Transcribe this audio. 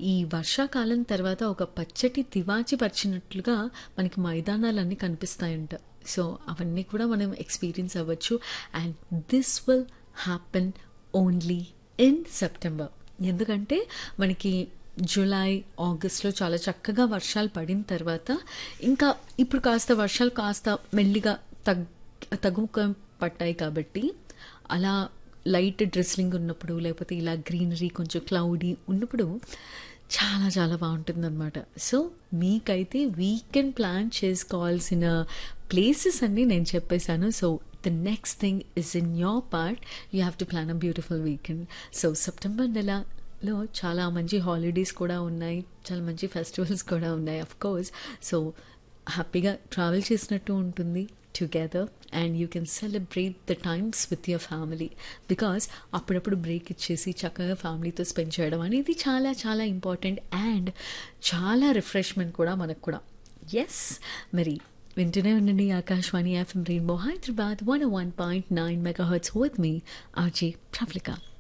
ఈ వర్షాకాలం తర్వాత ఒక పచ్చటి తివాచి పరిచినట్లుగా మనకి మైదానాలన్నీ కనిపిస్తాయంట సో అవన్నీ కూడా మనం ఎక్స్పీరియన్స్ అవ్వచ్చు and this will happen only in September ఎందుకంటే మనకి జూలై ఆగస్ట్లో చాలా చక్కగా వర్షాలు పడిన తర్వాత ఇంకా ఇప్పుడు కాస్త వర్షాలు కాస్త మెల్లిగా తగ్ తగ్గుముఖం పట్టాయి కాబట్టి అలా లైట్ డ్రెస్లింగ్ ఉన్నప్పుడు లేకపోతే ఇలా గ్రీనరీ కొంచెం క్లౌడీ ఉన్నప్పుడు చాలా చాలా బాగుంటుంది అనమాట సో మీకైతే వీకెండ్ ప్లాన్ చేసుకోవాల్సిన ప్లేసెస్ అన్నీ నేను చెప్పేశాను so the next thing is in your part you have to plan a beautiful weekend so September నెలలో చాలా మంచి హాలిడేస్ కూడా ఉన్నాయి చాలా మంచి ఫెస్టివల్స్ కూడా ఉన్నాయి అఫ్ కోర్స్ సో హ్యాపీగా ట్రావెల్ చేసినట్టు ఉంటుంది together and you can celebrate the times with your family because అప్పుడప్పుడు బ్రేక్ ఇచ్చేసి చక్కగా ఫ్యామిలీతో స్పెండ్ చేయడం అనేది చాలా చాలా ఇంపార్టెంట్ అండ్ చాలా రిఫ్రెష్మెంట్ కూడా మనకు కూడా ఎస్ మరి వింటూనే ఉండండి Akashvani FM rainbow Hyderabad one one point nine mega hertz with me RJ ప్రఫ్లికా